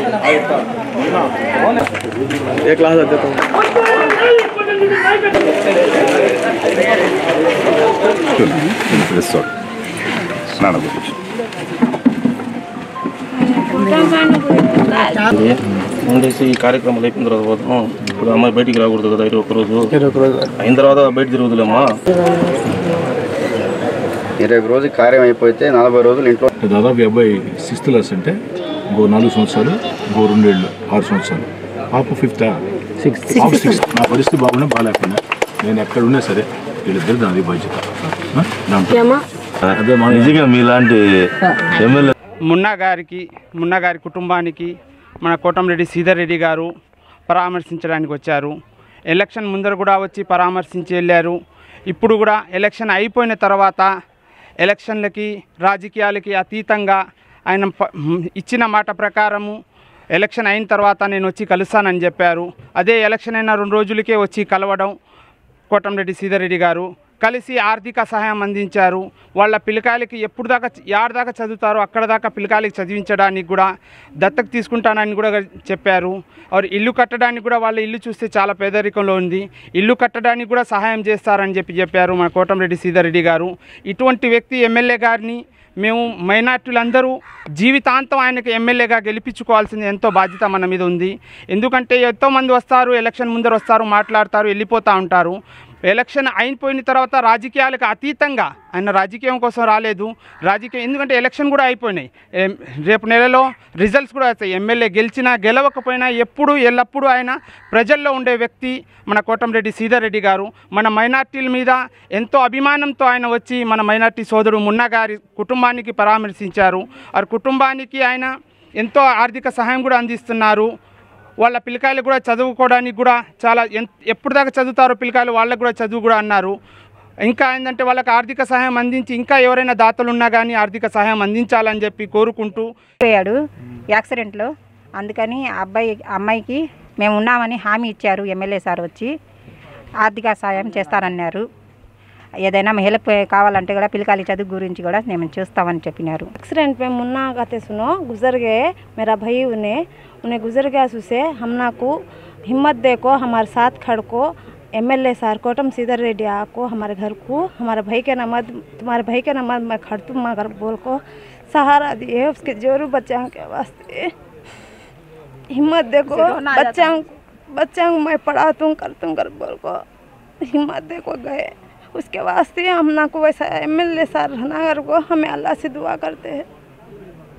ఏ class అధ్యక్షం resort స్నానం గురించి ఉండేసి ఈ కార్యక్రమాలు అయిపోయిన తర్వాత పోతాం ఇప్పుడు అమ్మాయి బయటికి రాకూడదు కదా ఇరవై ఒక్క రోజు ఒక రోజు అయిన తర్వాత బయట తిరుగుతులేమ్మా ఇరవై ఒక రోజు కార్యం అయిపోతే నలభై రోజులు ఇంట్లో దాదాపు ఈ అబ్బాయి సిక్స్త్ క్లాస్ అంటే ఇంకో నాలుగు సంవత్సరాలు ఇంకో రెండేళ్ళు ఆరు సంవత్సరాలు పాప ఫిఫ్త్ సిక్స్త్ పాప సిక్స్త్ నా పరిస్థితి బాగున్నా బాగాలేకపోయినా నేను ఎక్కడ ఉన్నా సరే వీళ్ళిద్దరు నాది బాధ్యత ఆ? దాంట్లో అదే మన నిజంగా మీలాంటి ఎమ్మెల్యే మున్నా గారికి మున్నా గారి కుటుంబానికి మన కోటంరెడ్డి శ్రీధర్ రెడ్డి గారు పరామర్శించడానికి వచ్చారు ఎలక్షన్ ముందర కూడా వచ్చి పరామర్శించి వెళ్ళారు ఇప్పుడు కూడా ఎలక్షన్ అయిపోయిన తర్వాత ఎలక్షన్లకి రాజకీయాలకి అతీతంగా ఆయన ప- ఇచ్చిన మాట ప్రకారము ఎలక్షన్ అయిన తర్వాత నేను వచ్చి కలుస్తానని చెప్పారు అదే ఎలక్షన్ అయిన రెండు రోజులకే వచ్చి కలవడం కోటంరెడ్డి సీతారెడ్డి గారు కలిసి ఆర్థిక సహాయం అందించారు వాళ్ళ పిల్లకాయలకి ఎప్పుడు దాకా యాడ్ దాకా చదువుతారో అక్కడ దాకా పిల్లకాయలకి చదివించడానికి కూడా దత్తకు తీసుకుంటానని కూడా చెప్పారు और ఇల్లు కట్టడానికి కూడా వాళ్ళ ఇల్లు చూస్తే చాలా పేదరికంలో ఉంది ఇల్లు కట్టడానికి కూడా సహాయం చేస్తారని చెప్పి చెప్పారు మన కోటంరెడ్డి సీతారెడ్డి గారు ఇటువంటి వ్యక్తి ఎమ్మెల్యే గారిని మేము మైనార్టీలందరూ జీవితాంతం ఆయనకి ఎమ్మెల్యేగా గెలిపించుకోవాల్సింది ఎంతో బాధ్యత మన మీద ఉంది ఎందుకంటే ఎంతోమంది వస్తారు ఎలక్షన్ ముందర వస్తారు మాట్లాడతారు వెళ్ళిపోతూ ఉంటారు ఎలక్షన్ అయిపోయిన తర్వాత రాజకీయాలకు అతీతంగా ఆయన రాజకీయం కోసం రాలేదు రాజకీయం ఎందుకంటే ఎలక్షన్ కూడా అయిపోయినాయి ఏం- రేపు నెలలో రిజల్ట్స్ కూడా వస్తాయి ఎమ్మెల్యే గెలిచినా గెలవకపోయినా ఎప్పుడు ఎల్లప్పుడూ ఆయన ప్రజల్లో ఉండే వ్యక్తి మన కోటంరెడ్డి సీతారెడ్డి గారు మన మైనార్టీల మీద ఎంతో అభిమానంతో ఆయన వచ్చి మన మైనార్టీ సోదరుడు మున్నా గారి కుటుంబానికి పరామర్శించారు ఆ కుటుంబానికి ఆయన ఎంతో ఆర్థిక సహాయం కూడా అందిస్తున్నారు వాళ్ళ పిల్లకాయలు కూడా చదువుకోవడానికి కూడా చాలా ఎన్ ఎప్పుడు దాకా చదువుతారో పిల్లకాయలు వాళ్ళకు కూడా చదువు కూడా అన్నారు ఇంకా ఏంటంటే వాళ్ళకి ఆర్థిక సహాయం అందించి ఇంకా ఎవరైనా దాతలు ఉన్నా కానీ ఆర్థిక సహాయం అందించాలని చెప్పి కోరుకుంటూ పోయాడు యాక్సిడెంట్లో అందుకని ఆ అబ్బాయి అమ్మాయికి మేము ఉన్నామని హామీ ఇచ్చారు ఎమ్మెల్యే సార్ వచ్చి ఆర్థిక సాయం చేస్తారన్నారు ఏదైనా హెల్ప్ కావాలంటే కూడా పిల్లకాయల చదువు గురించి కూడా మేము చూస్తామని చెప్పినారు एक्सीडेंट में मुन्ना कहते सुनो गुजर गए मेरा भाई उन्हें उन्हें गुजर गया सुसे हमना को हिम्मत देखो हमारे साथ खड़को एम एल ए सार कोटम सीधर रेड्डी को हमारे घर को हमारे भाई के नमद तुम्हारे भाई के नमद मैं खड़ तुम मगर बोल को सहारा दिए उसके जोरू बच्चा के वास्ते हिम्मत देखो बच्चा बच्चा मैं पढ़ा तुम कर तुम कर बोल को हिम्मत देखो गए उसके वास्ते हम ना को वैसा एम एल ए सार रहना को हमें अल्लाह से दुआ करते हैं